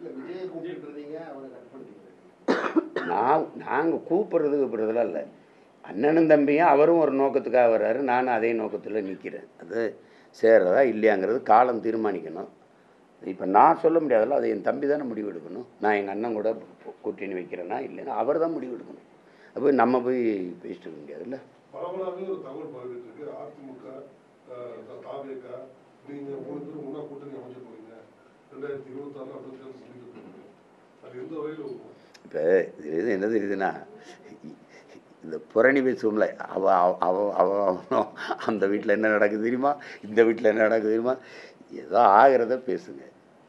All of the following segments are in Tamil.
இல்ல விஜயை கூப்பிட்டு இருந்தீங்க அவரை கட் பண்ணிட்டீங்க நான் நாங்கள் கூப்பிட்றது கூப்பிட்றதுலாம் இல்லை அண்ணனும் தம்பியும் அவரும் ஒரு நோக்கத்துக்காக வர்றாரு நானும் அதே நோக்கத்தில் நிற்கிறேன் அது சேர்றதா இல்லையாங்கிறது காலம் தீர்மானிக்கணும் இப்போ நான் சொல்ல முடியாதுல்ல அதை என் தம்பி தானே முடிவு எடுக்கணும் நான் எங்கள் அண்ணன் கூட கூட்டணி வைக்கிறேன்னா இல்லைன்னா அவர் தான் முடிவு எடுக்கணும் அப்போ நம்ம போய் பேசிட்டு இருக்க முடியாதுல்ல பரவலாகவே ஒரு தகவல் பரவிட்டு இருக்கு அதிமுக அஹ், த- தாவேக நீங்க மூணு பேரும் முன்னா கூட்டணி அமைஞ்சு போறீங்க ரெண்டாயிரத்தி இருபத்தி ஆறுல அப்படி தேர்தல் சந்திக்க போறீங்க அது எந்த வகையில் இருக்கும் இப்போ இது என்ன தெரியுதுன்னா இந்த புரணி பேசுவோம்ல அவ அவ அவ- அவ அவனும் அந்த வீட்டில் என்ன நடக்குது தெரியுமா இந்த வீட்டில் என்ன நடக்குது தெரியுமா ஏதோ ஆகிறத பேசுங்க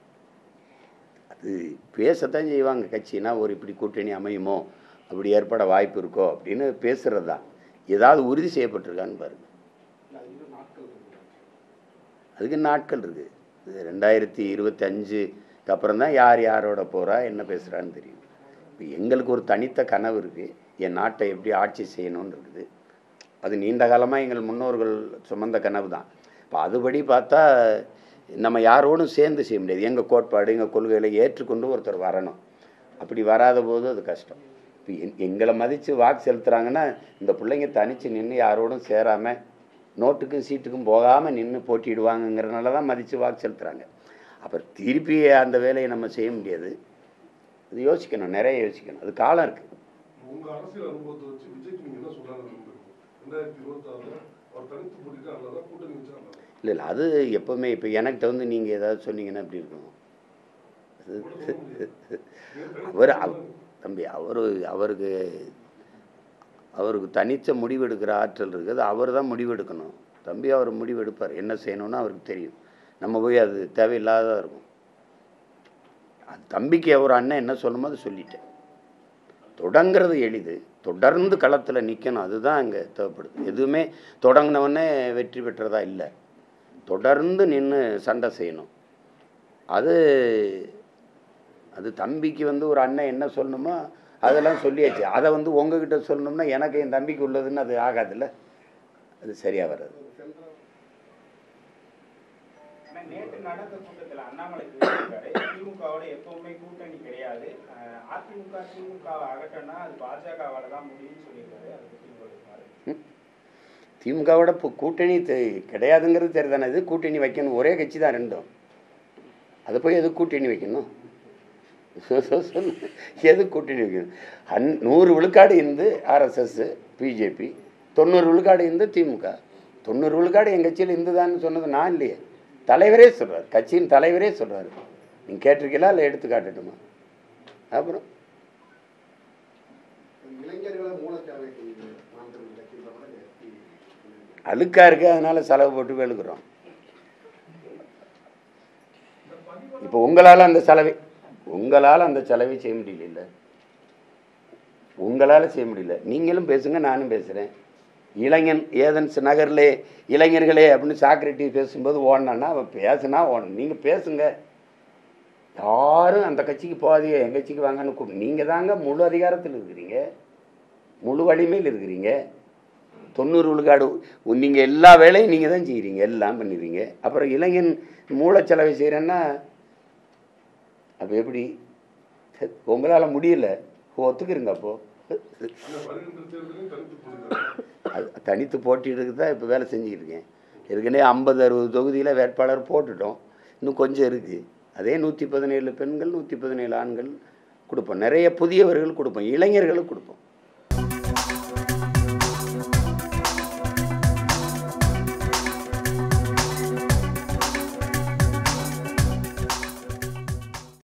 அது பேசத்தான் செய்வாங்க கட்சினா ஒரு இப்படி கூட்டணி அமையுமோ அப்படி ஏற்பட வாய்ப்பு இருக்கோ அப்படின்னு பேசுகிறது தான் ஏதாவது உறுதி செய்யப்பட்டிருக்கான்னு பாருங்க இல்ல அது இன்னும் நாட்கள் இருக்கு அதுக்கு நாட்கள் இருக்குது இது ரெண்டாயிரத்தி இருபத்தி அஞ்சுக்கு அப்புறம் தான் யார் யாரோட போகிறா என்ன பேசுகிறான்னு தெரியும் இப்போ எங்களுக்கு ஒரு தனித்த கனவு இருக்குது என் நாட்டை எப்படி ஆட்சி செய்யணும்னு இருக்குது அது நீண்ட காலமாக எங்கள் முன்னோர்கள் சுமந்த கனவு தான் இப்போ அதுபடி பார்த்தா நம்ம யாரோடும் சேர்ந்து செய்ய முடியாது எங்கள் கோட்பாடு எங்கள் கொள்கைகளை ஏற்றுக்கொண்டு ஒருத்தர் வரணும் அப்படி வராத போது அது கஷ்டம் இப்போ எங் எங்களை மதித்து வாக்கு செலுத்துகிறாங்கன்னா இந்த பிள்ளைங்க தனித்து நின்று யாரோடும் சேராமல் நோட்டுக்கும் சீட்டுக்கும் போகாமல் நின்று போட்டிடுவாங்கங்கிறனால தான் மதித்து வாக்கு செலுத்துகிறாங்க அப்புறம் திருப்பி அந்த வேலையை நம்ம செய்ய முடியாது அது யோசிக்கணும் நிறைய யோசிக்கணும் அது காலம் இருக்குது உங்க அரசியல் அனுபவத்தை வச்சு விஜய்க்கு நீங்க என்ன சொல்லலாம்னு விரும்புறீங்க ரெண்டாயிரத்தி இருபத்தி ஆறுல அவர் தனித்து போட்டிட்டு நல்லதா கூட்டணி வச்சா நல்லதா இல்லை இல்லை அது எப்போவுமே இப்போ எனக்கிட்ட வந்து நீங்கள் ஏதாவது சொன்னீங்கன்னா எப்படி இருக்கும் அது அவர் அவ- தம்பி அவர் அவருக்கு அவருக்கு தனித்த முடிவு எடுக்கிற ஆற்றல் இருக்குது அவர் தான் முடிவு எடுக்கணும் தம்பி அவர் முடிவு எடுப்பார் என்ன செய்யணும்னு அவருக்கு தெரியும் நம்ம போய் அது தேவையில்லாததாக இருக்கும் அது தம்பிக்கு அவர் அண்ணன் என்ன சொல்லணுமோ அதை சொல்லிட்டேன் தொடங்கிறது எளிது தொடர்ந்து களத்தில் நிற்கணும் அதுதான் அங்கே தேவைப்படுது எதுவுமே தொடங்கினவொடனே வெற்றி பெற்றதா இல்லை தொடர்ந்து நின்று சண்டை செய்யணும் அது அது தம்பிக்கு வந்து ஒரு அண்ணன் என்ன சொல்லணுமோ அதெல்லாம் சொல்லியாச்சு அதை வந்து உங்ககிட்ட சொல்லணும்னா எனக்கு என் தம்பிக்கு உள்ளதுன்னு அது ஆகாதுல்ல அது சரியாக வராது ஆனா நேற்று நடந்த கூட்டத்துல அண்ணாமலை சொல்லியிருக்காரு திமுகவோட எப்பவுமே கூட்டணி கிடையாது அஹ் அதிமுக திமுகவை அகற்றனா அது பாஜகவால தான் முடியும்னு சொல்லியிருக்காரு அதை பத்தி உங்களுக்கு பாருங்க திமுகவோட இப்போ கூட்டணி தெ- கிடையாதுங்கிறது சரிதானே இது கூட்டணி வைக்கணும் ஒரே கட்சி தான் ரெண்டும் அதை போய் எது கூட்டணி வைக்கணும் சொ- சொ- சொல்லு எது கூட்டணி வைக்கணும் அன் நூறு விழுக்காடு இருந்து ஆர்எஸ்எஸ் பிஜேபி தொண்ணூறு விழுக்காடு இருந்து திமுக தொண்ணூறு விழுக்காடு என் கட்சியில் இருந்துதான்னு சொன்னது நான் இல்லையே தலைவரே சொல்கிறார் கட்சியின் தலைவரே சொல்கிறாரு நீங்கள் கேட்டிருக்கீங்களா இல்லை எடுத்து காட்டட்டுமா அப்புறம் இளைஞர்களை மூலச்சாவைக்கு மாற்றம் கட்சியில் கூட எஸ்பி அழுக்காக இருக்குது அதனால் செலவு போட்டு வெளுக்கிறோம் இப்போ உங்களால் அந்த செலவை உங்களால் அந்த செலவை செய்ய முடியல உங்களால் செய்ய முடியல நீங்களும் பேசுங்க நானும் பேசுகிறேன் இளைஞன் ஏதன்ஸ் நகர்லே இளைஞர்களே அப்படின்னு சாக்ரட்டிஸ் பேசும்போது ஓடனான்னா அவன் பேசுனா ஓடணும் நீங்கள் பேசுங்க யாரும் அந்த கட்சிக்கு போகாதீங்க என் கட்சிக்கு வாங்கன்னு கூப்பிடு நீங்கள் தாங்க முழு அதிகாரத்தில் இருக்கிறீங்க முழு வலிமையில் இருக்கிறீங்க தொண்ணூறு விழுக்காடு நீங்கள் எல்லா வேலையும் நீங்கள் தான் செய்கிறீங்க எல்லாம் பண்ணிடுறீங்க அப்புறம் இளைஞன் மூளைச்சலவை செய்கிறேன்னா அப்போ எப்படி உங்களால் முடியல ஒத்துக்குறீங்க அப்போது ஆனா வருகின்ற தேர்தலையும் தனித்து போட்டிருக்காரு அது தனித்து போட்டியிடுக்கு தான் இப்போ வேலை செஞ்சுக்கிட்டு இருக்கேன் ஏற்கனவே ஐம்பது அறுபது தொகுதியில் வேட்பாளர் போட்டுட்டோம் இன்னும் கொஞ்சம் இருக்குது அதே நூற்றி பதினேழு பெண்கள் நூற்றி பதினேழு ஆண்கள் கொடுப்போம் நிறைய புதியவர்கள் கொடுப்போம் இளைஞர்களுக்கு கொடுப்போம்